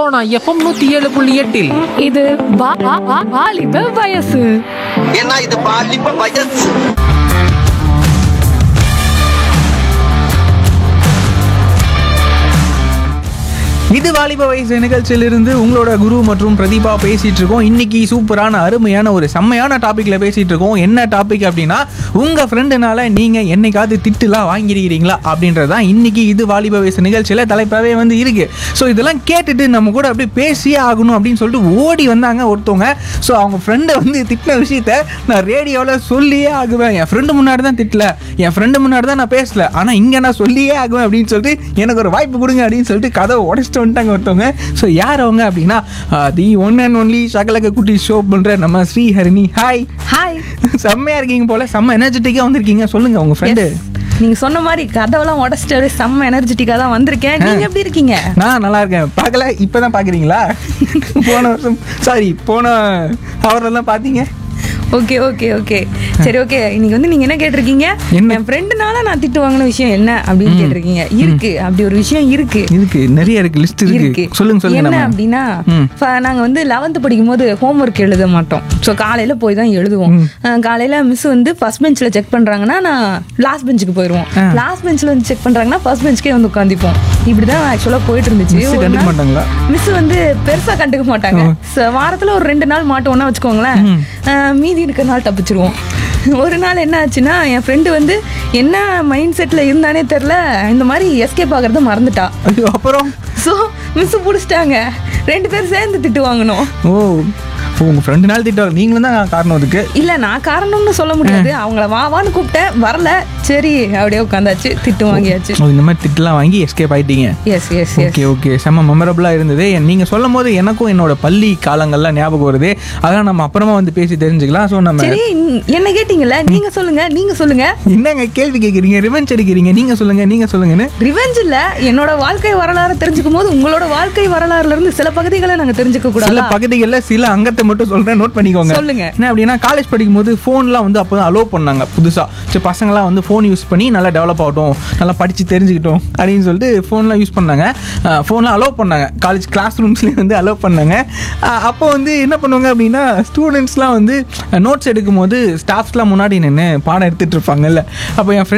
Sona FM நூத்தி ஏழு புள்ளி எட்டில் இது வா- வா- வா- வாலிப வயசு ஏன்னா இது பாலிப்ப வயசு இது வாலிப வயசு நிகழ்ச்சியிலிருந்து உங்களோட குரு மற்றும் பிரதீபா பேசிட்டு இருக்கோம் இன்னைக்கு சூப்பரான அருமையான ஒரு செம்மையான டாபிக்ல பேசிட்டு இருக்கோம் என்ன டாபிக் அப்படின்னா உங்க ஃப்ரெண்டுனால நீங்க என்னைக்காவது திட்டுலாம் வாங்கியிருக்கிறீங்களா அப்படின்றதான் இன்னைக்கு இது வாலிப வயசு நிகழ்ச்சியில தலைப்பாவே வந்து இருக்கு ஸோ இதெல்லாம் கேட்டுட்டு நம்ம கூட அப்படியே பேசியே ஆகணும் அப்படின்னு சொல்லிட்டு ஓடி வந்தாங்க ஒருத்தவங்க ஸோ அவங்க ஃப்ரெண்டை வந்து திட்டின விஷயத்த நான் ரேடியோவில் சொல்லியே ஆகுவேன் என் ஃப்ரெண்டு முன்னாடி தான் திட்டல என் ஃப்ரெண்டு முன்னாடி தான் நான் பேசல ஆனால் இங்கே நான் சொல்லியே ஆகுவேன் அப்படின்னு சொல்லிட்டு எனக்கு ஒரு வாய்ப்பு கொடுங்க அப்படின்னு சொல்லிட்டு கதவை உடச்சிட்டு வந்துட்டாங்க ஒருத்தவங்க ஸோ யார் அவங்க அப்படின்னா தி ஒன் அண்ட் ஒன்லி சகலக குட்டி ஷோ பண்ணுற நம்ம ஸ்ரீஹரிணி ஹாய் ஹாய் செம்மையா இருக்கீங்க போல செம்ம எனர்ஜெட்டிக்காக வந்திருக்கீங்க சொல்லுங்க உங்க ஃப்ரெண்டு நீங்க சொன்ன மாதிரி கதவெல்லாம் உடச்சிட்டு அப்படியே செம்ம எனர்ஜெட்டிக்கா தான் வந்திருக்கேன் நீங்க எப்படி இருக்கீங்க நான் நல்லா இருக்கேன் பார்க்கல இப்பதான் பாக்குறீங்களா போன வருஷம் சாரி போன ஹவர்லாம் பார்த்தீங்க ஓகே ஓகே ஓகே சரி ஓகே இன்னைக்கு வந்து நீங்க என்ன கேட்டிருக்கீங்க என்ன? என் ஃப்ரெண்டுனால நான் திட்டு வாங்கின விஷயம் என்ன அப்படின்னு கேட்டிருக்கீங்க இருக்கு அப்படி ஒரு விஷயம் இருக்கு இதுக்கு நிறைய இருக்கு லிஸ்ட் இருக்கு சொல்லுங்க சொல்லுங்க என்ன நம்ம அப்படின்னா ம். ஃப- நாங்க வந்து லெவன்த் படிக்கும் போது ஹோம்ஒர்க் எழுத மாட்டோம் ஸோ காலையில போய் தான் எழுதுவோம் அஹ் காலையில மிஸ் வந்து ஃபர்ஸ்ட் பெஞ்ச்ல செக் பண்றாங்கன்னா நான் லாஸ்ட் பெஞ்சுக்கு போயிடுவோம் லாஸ்ட் பெஞ்ச்ல வந்து செக் பண்றாங்கன்னா ஃபர்ஸ்ட் பெஞ்சுக்கே வந்து உட்காந்துப்போம் இப்படிதான் ஆக்சுவலா போயிட்டு இருந்துச்சு Miss ஒரு கண்டுக்க நாள் மாட்டாங்களா? மிஸ் வந்து பெருசா கண்டுக்க மாட்டாங்க ச- வாரத்துல ஒரு ரெண்டு நாள் மாட்டோம்னா வச்சுக்கோங்களேன் அஹ் மீதி இருக்கிற நாள் தப்பிச்சிருவோம் ஒரு நாள் என்ன ஆச்சுன்னா என் ஃப்ரெண்டு வந்து என்ன மைண்ட் செட்ல இருந்தானே தெரில இந்த மாதிரி எஸ்கேப் ஆகிறத மறந்துட்டா ஐயோ அப்புறம் ஸோ மிஸ் பிடிச்சிட்டாங்க ரெண்டு பேரும் சேர்ந்து திட்டு வாங்கணும் ஓ இப்போ உங்க ஃப்ரெண்டு நாள் திட்டம் நீங்களும் தான் காரணம் அதுக்கு இல்ல நான் காரணம்னு சொல்ல முடியாது அவங்கள வா வான்னு கூப்பிட்டேன் வரல சரி அப்படியே உட்காந்தாச்சு திட்டு வாங்கியாச்சு ஓ, இந்த மாதிரி திட்டலாம் வாங்கி எஸ்கேப் ஆயிட்டீங்க yes yes yes okay okay செம்ம மெமரபுளாக இருந்தது நீங்க சொல்லும் போது எனக்கும் என்னோட பள்ளி காலங்கள்லாம் ஞாபகம் வருது அதெல்லாம் நம்ம அப்புறமா வந்து பேசி தெரிஞ்சுக்கலாம் ஸோ நம்ம சரி ம், என்ன கேட்டீங்கல்ல நீங்க சொல்லுங்க நீங்க சொல்லுங்க என்னங்க கேள்வி கேட்குறீங்க ரிவெஞ்ச் அடிக்கிறீங்க நீங்க சொல்லுங்க நீங்க சொல்லுங்கன்னு ரிவெஞ்ச் இல்ல என்னோட வாழ்க்கை வரலாறு தெரிஞ்சுக்கும் போது உங்களோட வாழ்க்கை வரலாறுல இருந்து சில பகுதிகளை நாங்க தெரிஞ்சுக்க சில கூடாதா பகுதிகளில் சில அங்கத்தை மட்டும் சொல்றேன் நோட் பண்ணிக்கோங்க சொல்லுங்க. என்ன அப்படின்னா காலேஜ் படிக்கும்போது ஃபோன்லாம் வந்து அப்போ தான் அலோவ் பண்ணாங்க புதுசாக சரி பசங்களாம் வந்து ஃபோன் யூஸ் பண்ணி நல்லா டெவலப் ஆகட்டும் நல்லா படித்து தெரிஞ்சுக்கிட்டோம் அப்படின்னு சொல்லிட்டு ஃபோன்லாம் யூஸ் பண்ணாங்க ஃபோன்லாம் அலோவ் பண்ணாங்க காலேஜ் கிளாஸ் ரூம்ஸ்லேயே வந்து அலோவ் பண்ணாங்க அஹ் அப்போ வந்து என்ன பண்ணுவாங்க அப்படின்னா ஸ்டூடெண்ட்ஸ்லாம் வந்து நோட்ஸ் எடுக்கும்போது ஸ்டாஃப்ஸ்லாம் முன்னாடி நின்று பாடம் எடுத்துகிட்டு இருப்பாங்கல்ல அப்போ என் friend